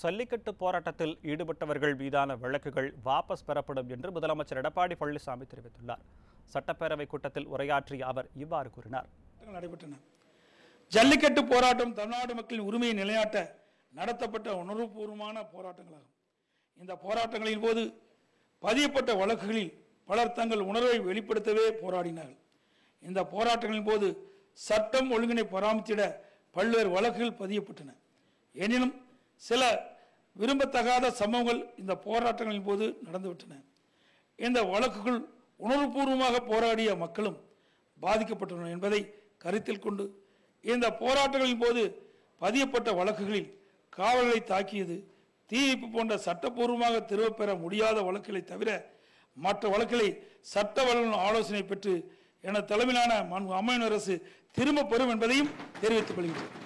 ஜல்லிக்கட்டு போராட்டத்தில் ஈடுபட்டவர்கள் மீதான வழக்குகள் வாபஸ் பெறப்படும் என்று முதலமைச்சர் எடப்பாடி பழனிசாமி தெரிவித்துள்ளார் சட்டப்பேரவை கூட்டத்தில் உரையாற்றிய அவர் இவ்வாறு கூறினார் போராட்டங்கள் நடைபெற்றன ஜல்லிக்கட்டு போராட்டம் தமிழ்நாடு மக்களின் உரிமையை நிலைநாட்ட நடத்தப்பட்ட உணர்வுபூர்வமான போராட்டங்களாகும் இந்த போராட்டங்களின் போது பதியப்பட்ட வழக்குகளில் பலர் தங்கள் உணர்வை வெளிப்படுத்தவே போராடினார்கள் இந்த போராட்டங்களின் போது சட்டம் ஒழுங்கினை பராமரித்திட பல்வேறு வழக்குகள் பதியப்பட்டன எனினும் சில விரும்பத்தகாத சம்பவங்கள் இந்த போராட்டங்களின் போது நடந்துவிட்டன இந்த வழக்குகள் உணர்வுபூர்வமாக போராடிய மக்களும் பாதிக்கப்பட்டுள்ளனர் என்பதை கருத்தில் கொண்டு இந்த போராட்டங்களின் போது பதியப்பட்ட வழக்குகளில் காவல்களை தாக்கியது தீ வைப்பு போன்ற சட்டப்பூர்வமாக திரும்பப் பெற முடியாத வழக்குகளை தவிர மற்ற வழக்குகளை சட்ட வல்லுநர் ஆலோசனை பெற்று எனது தலைமையிலான மாண்பு அம்மையின் அரசு திரும்பப் பெறும் என்பதையும் தெரிவித்துக் கொள்கிறேன்